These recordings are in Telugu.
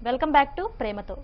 వెల్కమ్ బ్యాక్ టు ప్రేమతో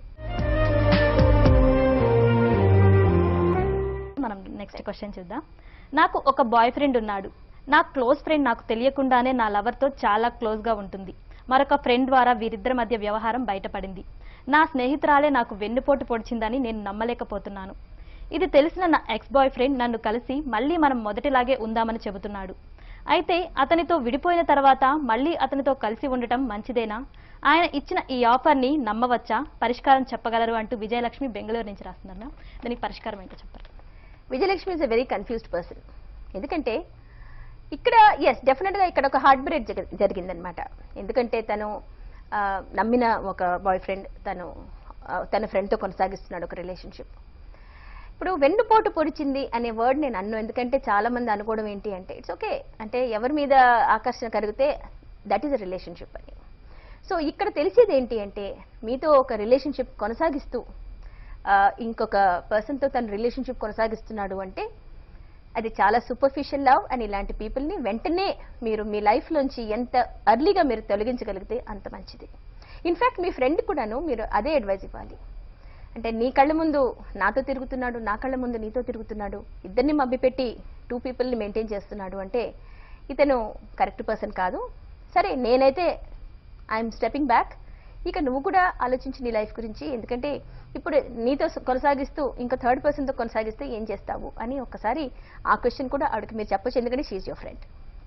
మనం నెక్స్ట్ క్వశ్చన్ చూద్దాం నాకు ఒక బాయ్ ఫ్రెండ్ ఉన్నాడు నా క్లోజ్ ఫ్రెండ్ నాకు తెలియకుండానే నా లవర్తో చాలా క్లోజ్గా ఉంటుంది మరొక ఫ్రెండ్ ద్వారా వీరిద్దరి మధ్య వ్యవహారం బయటపడింది నా స్నేహితురాలే నాకు వెన్నుపోటు పొడిచిందని నేను నమ్మలేకపోతున్నాను ఇది తెలిసిన నా ఎక్స్ బాయ్ ఫ్రెండ్ నన్ను కలిసి మళ్ళీ మనం మొదటిలాగే ఉందామని చెబుతున్నాడు అయితే అతనితో విడిపోయిన తర్వాత మళ్ళీ అతనితో కలిసి ఉండటం మంచిదేనా ఆయన ఇచ్చిన ఈ ఆఫర్ని నమ్మవచ్చా పరిష్కారం చెప్పగలరు అంటూ విజయలక్ష్మి బెంగళూరు నుంచి రాస్తున్నారు దానికి పరిష్కారం ఏంటో చెప్పారు Vijayalakshmi is a very confused person ఎందుకంటే ఇక్కడ ఎస్ డెఫినెట్గా ఇక్కడ ఒక హార్ట్ బ్రేక్ జరిగిందనమాట ఎందుకంటే తను ఆ, నమ్మిన ఒక బాయ్ ఫ్రెండ్ తను ఆ, తన ఫ్రెండ్తో కొనసాగిస్తున్నాడు ఒక రిలేషన్షిప్ ఇప్పుడు వెన్నుపోటు పొడిచింది అనే వర్డ్ నేను అన్ను ఎందుకంటే చాలా మంది అనుకోవడం ఏంటి అంటే ఇట్స్ ఓకే అంటే ఎవరి మీద ఆకర్షణ కలిగితే దట్ ఈస్ అ రిలేషన్షిప్ అని సో ఇక్కడ తెలిసేది ఏంటి అంటే మీతో ఒక రిలేషన్షిప్ కొనసాగిస్తూ ఆ, ఇంకొక పర్సన్తో తన రిలేషన్షిప్ కొనసాగిస్తున్నాడు అంటే అది చాలా సూపర్ఫిషియల్ లవ్ అండ్ ఇలాంటి పీపుల్ని వెంటనే మీరు మీ లైఫ్లోంచి ఎంత అర్లీగా మీరు తొలగించగలిగితే అంత మంచిది ఇన్ఫ్యాక్ట్ మీ ఫ్రెండ్ కూడాను మీరు అదే అడ్వైజ్ ఇవ్వాలి అంటే నీ కళ్ళ ముందు నాతో తిరుగుతున్నాడు నా కళ్ళ ముందు నీతో తిరుగుతున్నాడు ఇద్దరిని మభ్యపెట్టి టూ పీపుల్ని మెయింటైన్ చేస్తున్నాడు అంటే ఇతను కరెక్ట్ పర్సన్ కాదు సరే నేనైతే ఐఎమ్ స్టెపింగ్ బ్యాక్ ఇక నువ్వు కూడా ఆలోచించి నీ లైఫ్ గురించి ఎందుకంటే ఇప్పుడు నీతో స- కొనసాగిస్తూ ఇంకా థర్డ్ పర్సన్తో కొనసాగిస్తే ఏం చేస్తావు అని ఒక్కసారి ఆ క్వశ్చన్ కూడా ఆవిడకి మీరు చెప్పొచ్చు ఎందుకంటే షీఈ్ యువర్ ఫ్రెండ్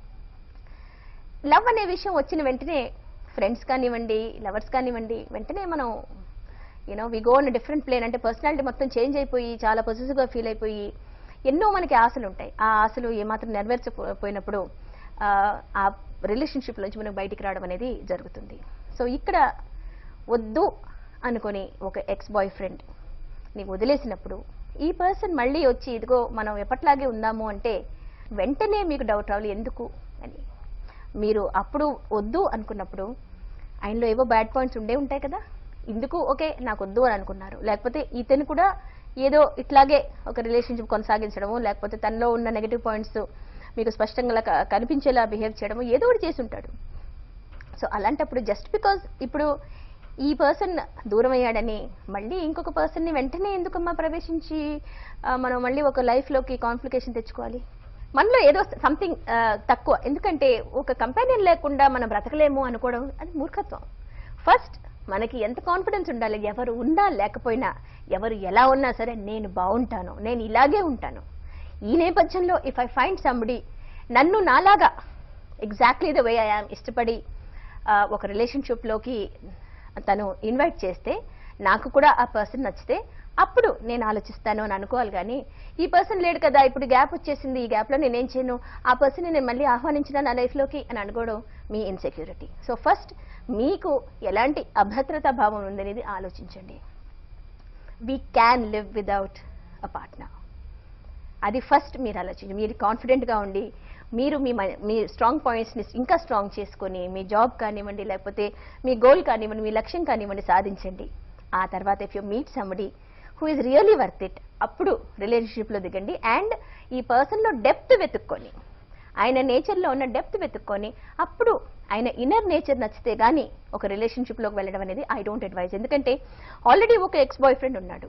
లవ్ అనే విషయం వచ్చిన వెంటనే ఫ్రెండ్స్ కానివ్వండి లవర్స్ కానివ్వండి వెంటనే మనం you know we go on different plane అంటే పర్సనాలిటీ మొత్తం చేంజ్ అయిపోయి చాలా పొజిటివ్గా ఫీల్ అయిపోయి ఎన్నో మనకి ఆశలు ఉంటాయి ఆ ఆశలు ఏమాత్రం నెరవేర్చపోయినప్పుడు ఆ, ఆ రిలేషన్షిప్ నుంచి మనకు బయటికి రావడం అనేది జరుగుతుంది సో ఇక్కడ వద్దు అనుకొని ఒక ఎక్స్ బాయ్ ఫ్రెండ్ నీకు వదిలేసినప్పుడు ఈ పర్సన్ మళ్ళీ వచ్చి ఇదిగో మనం ఎప్పట్లాగే ఉందాము అంటే వెంటనే మీకు డౌట్ రావాలి ఎందుకు అని మీరు అప్పుడు వద్దు అనుకున్నప్పుడు ఆయనలో ఏవో బ్యాడ్ పాయింట్స్ ఉండే ఉంటాయి కదా ఇందుకు ఓకే నాకు వద్దు అని అనుకున్నారు లేకపోతే ఇతను కూడా ఏదో ఇట్లాగే ఒక రిలేషన్షిప్ కొనసాగించడము లేకపోతే తనలో ఉన్న నెగిటివ్ పాయింట్స్ మీకు స్పష్టంగా క- కనిపించేలా బిహేవ్ చేయడము ఏదో ఒకటి చేసి ఉంటాడు సో అలాంటప్పుడు జస్ట్ బికాజ్ ఇప్పుడు ఈ పర్సన్ దూరం అయ్యాడని మళ్ళీ ఇంకొక పర్సన్ని వెంటనే ఎందుకమ్మా ప్రవేశించి ఆ, మనం మళ్ళీ ఒక లైఫ్లోకి కాంప్లికేషన్ తెచ్చుకోవాలి మనలో ఏదో సంథింగ్ తక్కువ ఎందుకంటే ఒక కంపానియన్ లేకుండా మనం బ్రతకలేము అనుకోవడం అది మూర్ఖత్వం ఫస్ట్ మనకి ఎంత కాన్ఫిడెన్స్ ఉండాలి ఎవరు ఉన్నా లేకపోయినా ఎవరు ఎలా ఉన్నా సరే నేను బాగుంటాను నేను ఇలాగే ఉంటాను ఈ నేపథ్యంలో ఇఫ్ ఐ ఫైండ్ సంబడి నన్ను నాలాగా exactly the way I am ఇష్టపడి ఆ, ఒక రిలేషన్షిప్లోకి తను ఇన్వైట్ చేస్తే నాకు కూడా ఆ పర్సన్ నచ్చితే అప్పుడు నేను ఆలోచిస్తాను అని అనుకోవాలి కానీ ఈ పర్సన్ లేడు కదా ఇప్పుడు గ్యాప్ వచ్చేసింది ఈ గ్యాప్లో నేనేం చేయను ఆ పర్సన్ నేను మళ్ళీ ఆహ్వానించిన నా లైఫ్లోకి అని అనుకోవడం మీ ఇన్సెక్యూరిటీ సో ఫస్ట్ మీకు ఎలాంటి అభద్రతా భావం ఉందనేది ఆలోచించండి we can live without a partner అది ఫస్ట్ మీరు ఆలోచించండి మీరు కాన్ఫిడెంట్గా ఉండి మీరు మీ మ- మీ స్ట్రాంగ్ పాయింట్స్ని ఇంకా స్ట్రాంగ్ చేసుకొని మీ జాబ్ కానివ్వండి లేకపోతే మీ గోల్ కానివ్వండి మీ లక్ష్యం కానివ్వండి సాధించండి ఆ తర్వాత if you meet somebody who is really worth it అప్పుడు రిలేషన్షిప్లో దిగండి అండ్ ఈ పర్సన్లో డెప్త్ వెతుక్కొని ఆయన నేచర్లో ఉన్న డెప్త్ వెతుక్కొని అప్పుడు ఆయన ఇన్నర్ నేచర్ నచ్చితే గానీ ఒక రిలేషన్షిప్లోకి వెళ్ళడం అనేది ఐ డోంట్ అడ్వైజ్ ఎందుకంటే ఆల్రెడీ ఒక ఎక్స్ బాయ్ ఫ్రెండ్ ఉన్నాడు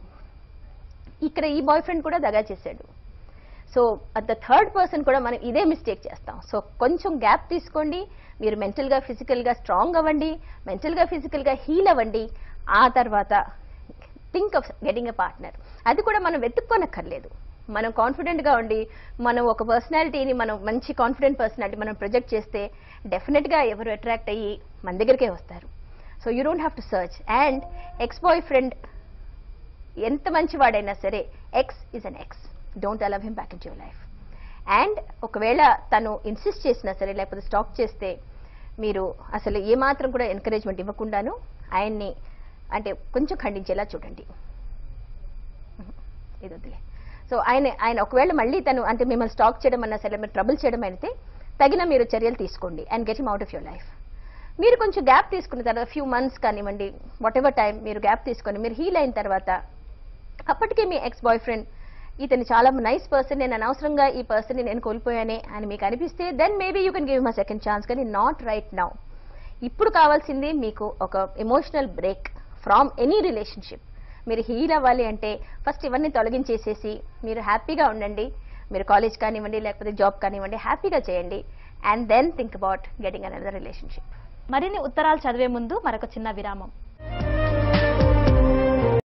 ఇక్కడ ఈ బాయ్ ఫ్రెండ్ కూడా దగా చేశాడు so at the third person కూడా మనం ఇదే మిస్టేక్ చేస్తాం సో కొంచెం గ్యాప్ తీసుకోండి మీరు మెంటల్గా ఫిజికల్గా స్ట్రాంగ్ అవ్వండి మెంటల్గా ఫిజికల్గా హీల్ అవ్వండి ఆ తర్వాత think of getting a partner అది కూడా మనం వెతుక్కోనక్కర్లేదు మనం కాన్ఫిడెంట్గా ఉండి మనం ఒక పర్సనాలిటీని మనం మంచి కాన్ఫిడెంట్ పర్సనాలిటీ మనం ప్రొజెక్ట్ చేస్తే డెఫినెట్గా ఎవరు అట్రాక్ట్ అయ్యి మన దగ్గరికే వస్తారు so you don't have to search and ex boyfriend ఎంత మంచివాడైనా సరే ex is an ex don't allow him back in your life and ఒకవేళ తను ఇన్సిస్ట్ చేసినా సరే లేకపోతే స్టాప్ చేస్తే మీరు అసలు ఏమాత్రం కూడా ఎంకరేజ్మెంట్ ఇవ్వకుండాను ఆయన్ని అంటే కొంచెం ఖండించేలా చూడండి ఇది వద్దులే సో ఆయన ఆయన ఒకవేళ మళ్ళీ తను అంటే మిమ్మల్ని స్టాక్ చేయడం అన్నా సరే మీరు ట్రబుల్ చేయడం అయితే తగిన మీరు చర్యలు తీసుకోండి and get him out of your life మీరు కొంచెం గ్యాప్ తీసుకున్న తర్వాత ఫ్యూ మంత్స్ కానివ్వండి వాట్ ఎవర్ టైం మీరు గ్యాప్ తీసుకొని మీరు హీల్ అయిన తర్వాత అప్పటికే మీ ఎక్స్ బాయ్ ఫ్రెండ్ ఇతను చాలా నైస్ పర్సన్ నేను అనవసరంగా ఈ పర్సన్ నేను కోల్పోయానే అని మీకు అనిపిస్తే then maybe you can give my second chance కానీ నాట్ రైట్ నౌ ఇప్పుడు కావాల్సింది మీకు ఒక emotional break from any relationship మీరు హీల్ అవ్వాలి అంటే ఫస్ట్ ఇవన్నీ తొలగించేసేసి మీరు హ్యాపీగా ఉండండి మీరు కాలేజ్ కానివ్వండి లేకపోతే జాబ్ కానివ్వండి హ్యాపీగా చేయండి and then think about getting another relationship మరిన్ని ఉత్తరాలు చదివే ముందు మరొక చిన్న విరామం